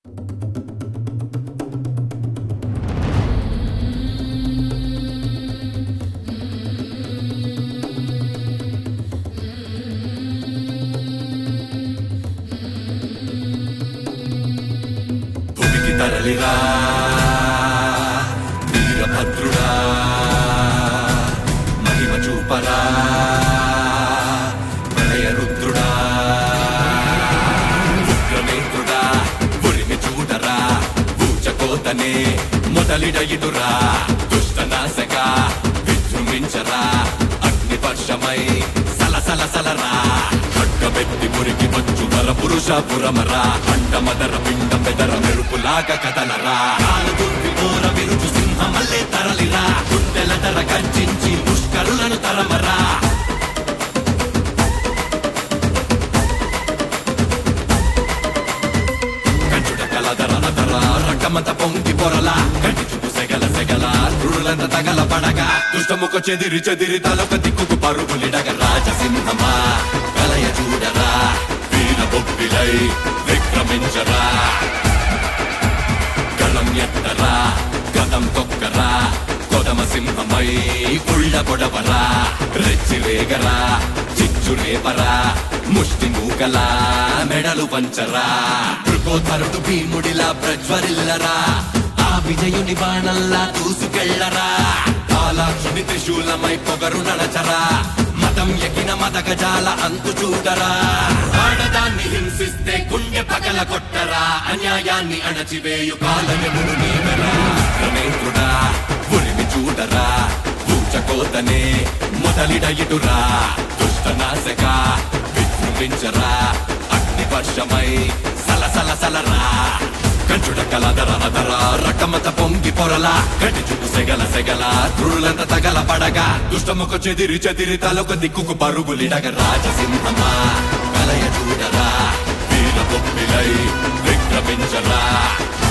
భూమికి తరలిరా వీరభద్రుడా మహిమ చూపరా ప్రళయ రుద్రుడా ఉగ్రనేత్రుడా ఉరిమి చూడరా ఊచకోతనే మొదలిడ ఇటురా దుష్ట నాశక విజృంభించరా అగ్ని వర్షమై సలసల సలరా ఖడ్గమెత్తి మురికి వచ్చు వర పురుష పురమరా అండ మదర పిండ మెదర మెరుపులాగా కదలరా కాలుదుర్వి మోర విరుచు సింహమల్లే తరలిరా గుండెల తర గర్జించి పుష్కరులను తరమరా కంచుడ కలదర అదర రకమత పొంగి పొరల కంటి చూపు సెగల సెగల రురులంత తగల పడగ దుష్టముఖ చెదిరి చెదిరి తలొక దిక్కుకు పరుగులిడగ రాజసింహమా కలయ చూడరా వీర బొబ్బిలై విక్రమించరా గళం ఎత్తరా గదం తొక్కరా కొదమ సింహమై కుళ్ళ గొడవరా రెచ్చి రేగరా చిచ్చు రేపరా ముష్టి మూకలా మెడలు పంచరా మృగోధరుడు భీముడిలా ప్రజ్వరిల్లరా ఆ విజయుని బాణల్లా దూసుకెళ్ళరా కాలాక్షుని త్రిశూలమై పొగరు నడచరా మతం ఎకిన మత గజాల అంతు చూడరా ఆడదాన్ని హింసిస్తే గుండె పగల కొట్టరా అన్యాయాన్ని అణచివేయు కాలయముడు నీవరా క్రమేంద్రుడా ఉరిమి చూడరా ఊచకోతనే మొదలిడ ఇటురా దుష్ట నాశక విజృంభించరా అగ్ని వర్షమై సలసల సలరా కంచుడ కలదర అదర రకమత పొంగి పొరల గడి చూపు సెగల సెగల తురులంత తగల పడగా దుష్టముఖ చెదిరి చెదిరి తలొక దిక్కుకు పరుగులిడగ రాజసింహమా కలయ చూడరా వీర బొప్పిలై విక్రమించరా